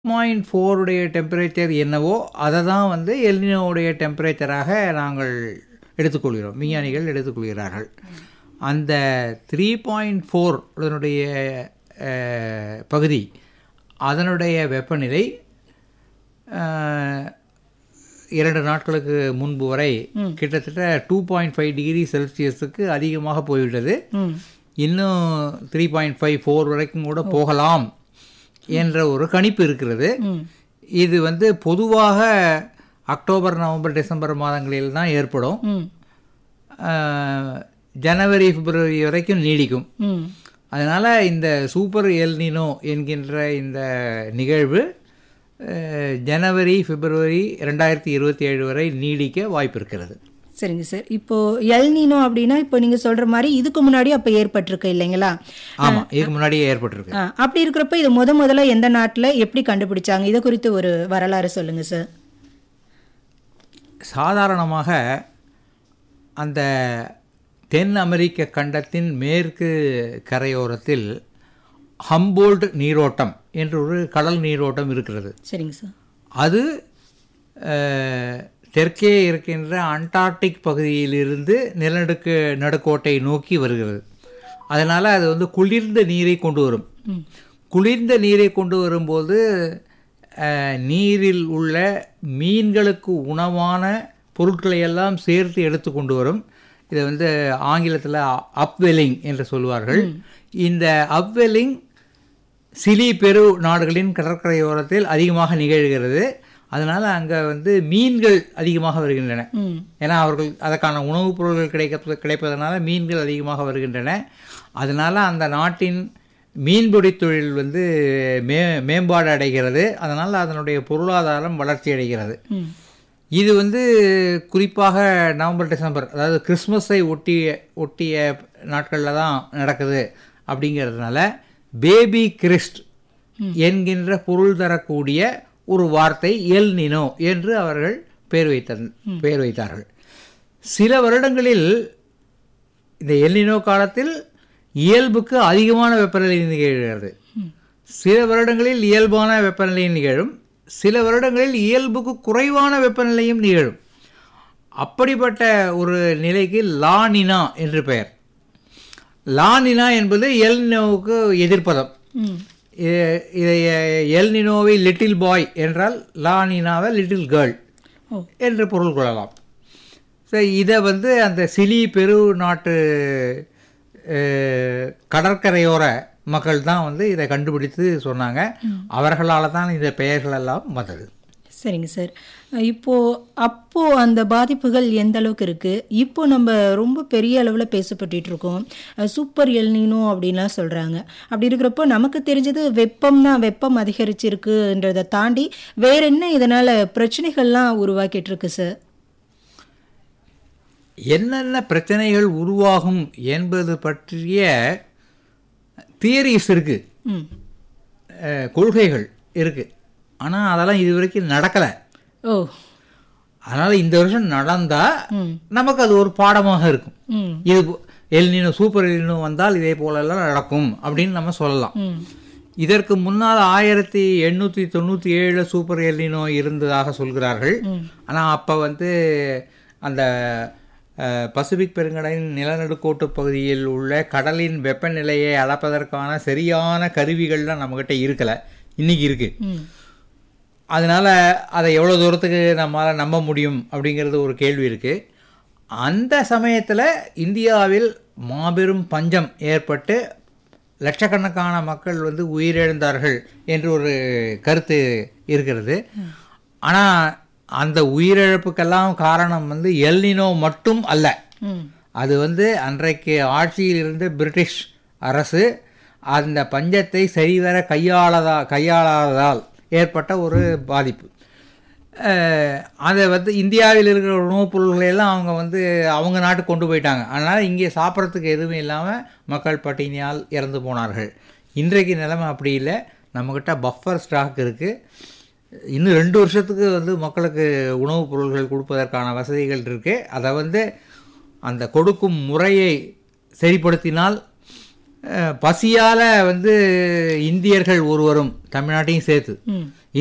Point ஃபோருடைய temperature என்னவோ அதை தான் வந்து எல்னினோவுடைய டெம்பரேச்சராக நாங்கள் எடுத்துக்கொள்கிறோம் விஞ்ஞானிகள் எடுத்துக்கொள்கிறார்கள் அந்த த்ரீ பாயிண்ட் ஃபோர் அதனுடைய அஹ், பகுதி அதனுடைய வெப்பநிலை அஹ், இரண்டு நாட்களுக்கு முன்பு வரை கிட்டத்தட்ட டூ பாயிண்ட் ஃபைவ் டிகிரி செல்சியஸுக்கு அதிகமாக போய்விட்டது ம் இன்னும் த்ரீ பாயிண்ட் ஃபைவ் ஃபோர் வரைக்கும் கூட போகலாம் என்ற ஒரு கணிப்பு இருக்கிறது ம் இது வந்து பொதுவாக அக்டோபர் நவம்பர் டிசம்பர் மாதங்களில் தான் ஏற்படும் ம் அஹ், ஜனவரி பிப்ரவரி வரைக்கும் நீடிக்கும் ம் அதனால் இந்த சூப்பர் எல்னினோ என்கின்ற இந்த நிகழ்வு அஹ், ஜனவரி பிப்ரவரி ரெண்டாயிரத்தி இருபத்தி ஏழு வரை நீடிக்க வாய்ப்பு இருக்கிறது சரிங்க சார் இப்போ எல்னினோ அப்படின்னா இப்போ நீங்க சொல்ற மாதிரி இதுக்கு முன்னாடி அப்ப ஏற்பட்டிருக்கு இல்லைங்களா ஆமாம் இதுக்கு முன்னாடியே ஏற்பட்டிருக்கு ஆ, அப்படி இருக்கிறப்ப இது முத முதல்ல எந்த நாட்டுல எப்படி கண்டுபிடிச்சாங்க இதை குறித்து ஒரு வரலாறு சொல்லுங்க சார் சாதாரணமாக அந்த தென் அமெரிக்க கண்டத்தின் மேற்கு கரையோரத்தில் ஹம்போல்ட் நீரோட்டம் என்று ஒரு கடல் நீரோட்டம் இருக்கிறது சரிங்க சார் அது அஹ், தெற்கே இருக்கின்ற அண்டார்டிக் பகுதியிலிருந்து நிலநடுக்கு நடுக்கோட்டை நோக்கி வருகிறது அதனால் அது வந்து குளிர்ந்த நீரை கொண்டு வரும் குளிர்ந்த நீரை கொண்டு வரும்போது அஹ், நீரில் உள்ள மீன்களுக்கு உணவான பொருட்களை எல்லாம் சேர்த்து எடுத்து கொண்டு வரும் இதை வந்து ஆங்கிலத்தில் அப்வெல்லிங் என்று சொல்வார்கள் இந்த அப்வெல்லிங் சிலி பெரு நாடுகளின் கடற்கரையோரத்தில் அதிகமாக நிகழ்கிறது அதனால் அங்கே வந்து மீன்கள் அதிகமாக வருகின்றன ம் ஏன்னா அவர்கள் அதற்கான உணவுப் பொருட்கள் கிடைக்க கிடைப்பதனால மீன்கள் அதிகமாக வருகின்றன அதனால் அந்த நாட்டின் மீன்பிடி தொழில் வந்து மே மேம்பாடு அடைகிறது அதனால் அதனுடைய பொருளாதாரம் வளர்ச்சி அடைகிறது ம் இது வந்து குறிப்பாக நவம்பர் டிசம்பர் அதாவது கிறிஸ்மஸை ஒட்டிய ஒட்டிய நாட்களில் தான் நடக்குது அப்படிங்கிறதுனால பேபி கிறிஸ்ட் என்கின்ற பொருள் தரக்கூடிய ஒரு வார்த்தை எல் நினோ என்று அவர்கள் பெயர் வைத்த பெயர் வைத்தார்கள் சில வருடங்களில் இந்த எல்னினோ காலத்தில் இயல்புக்கு அதிகமான வெப்பநிலை நிகழ்கிறது சில வருடங்களில் இயல்பான வெப்பநிலை நிகழும் சில வருடங்களில் இயல்புக்கு குறைவான வெப்பநிலையும் நிகழும் அப்படிப்பட்ட ஒரு நிலைக்கு லானினா என்று பெயர் லானினா என்பது எல்னினோவுக்கு எதிர்ப்பதம் ம் இ- இதை எல்னினோவை லிட்டில் பாய் என்றால் லானினாவை லிட்டில் கேர்ள் ஓ என்று பொருள் கொள்ளலாம் ஸோ இதை வந்து அந்த சிலி பெரு நாட்டு அஹ், கடற்கரையோர மக்கள் தான் வந்து இதை கண்டுபிடித்து சொன்னாங்க அவர்களால் தான் இந்த பெயர்கள் எல்லாம் வந்தது சரிங்க சார் இப்போ அப்போ அந்த பாதிப்புகள் எந்த அளவுக்கு இருக்கு இப்போ நம்ம ரொம்ப பெரிய அளவில் பேசப்பட்டுட்டு இருக்கோம் அஹ் சூப்பர் எல்னினோ அப்படின்லாம் சொல்றாங்க அப்படி இருக்கிறப்போ நமக்கு தெரிஞ்சது வெப்பம் தான் வெப்பம் அதிகரிச்சிருக்குன்றதை தாண்டி வேற என்ன இதனால பிரச்சனைகள்லாம் உருவாக்கிட்டு இருக்கு சார் என்னென்ன பிரச்சனைகள் உருவாகும் என்பது பற்றிய தியரிஸ் இருக்கு ம் அஹ், கொள்கைகள் இருக்கு ஆனால் அதெல்லாம் இது வரைக்கும் நடக்கலை ஓ அதனால் இந்த வருஷம் நடந்தால் ம் நமக்கு அது ஒரு பாடமாக இருக்கும் ம் இது எல்னினோ சூப்பர் எல்னினோ வந்தால் இதே போலெல்லாம் நடக்கும் அப்படின்னு நம்ம சொல்லலாம் ம் இதற்கு முன்னால் ஆயிரத்தி எண்ணூற்றி தொண்ணூற்றி ஏழு சூப்பர் எல்னினோ இருந்ததாக சொல்கிறார்கள் ம். ஆனால் அப்போ வந்து அந்த அஹ், பசிபிக் பெருங்கடலின் நிலநடுக்கோட்டு பகுதியில் உள்ள கடலின் வெப்பநிலையை அளப்பதற்கான சரியான கருவிகள்லாம் நம்மக்கிட்ட இருக்கலை இன்னைக்கு இருக்குது ம் அதனால் அதை எவ்வளோ தூரத்துக்கு நம்மளால் நம்ப முடியும் அப்படிங்கிறது ஒரு கேள்வி இருக்குது அந்த சமயத்தில் இந்தியாவில் மாபெரும் பஞ்சம் ஏற்பட்டு லட்சக்கணக்கான மக்கள் வந்து உயிரிழந்தார்கள் என்று ஒரு கருத்து இருக்கிறது ஆனால் அந்த உயிரிழப்புக்கெல்லாம் காரணம் வந்து எல்னினோ மட்டும் அல்ல ம் அது வந்து அன்றைக்கு ஆட்சியில் இருந்த பிரிட்டிஷ் அரசு அந்த பஞ்சத்தை சரிவர கையாளதா கையாளாததால் ஏற்பட்ட ஒரு பாதிப்பு அஹ், அதை வந்து இந்தியாவில் இருக்கிற உணவுப் பொருள்களை எல்லாம் அவங்க வந்து அவங்க நாட்டுக்கு கொண்டு போயிட்டாங்க அதனால் இங்கே சாப்பிட்றதுக்கு எதுவும் இல்லாமல் மக்கள் பட்டினியால் இறந்து போனார்கள் இன்றைக்கு நிலைமை அப்படி இல்லை நம்மக்கிட்ட பஃபர் ஸ்டாக் இருக்குது இன்னும் ரெண்டு வருஷத்துக்கு வந்து மக்களுக்கு உணவுப் பொருள்கள் கொடுப்பதற்கான வசதிகள் இருக்குது அதை வந்து அந்த கொடுக்கும் முறையை சரிப்படுத்தினால் அஹ், பசியால வந்து இந்தியர்கள் ஒருவரும் தமிழ்நாட்டையும் சேர்த்து ம்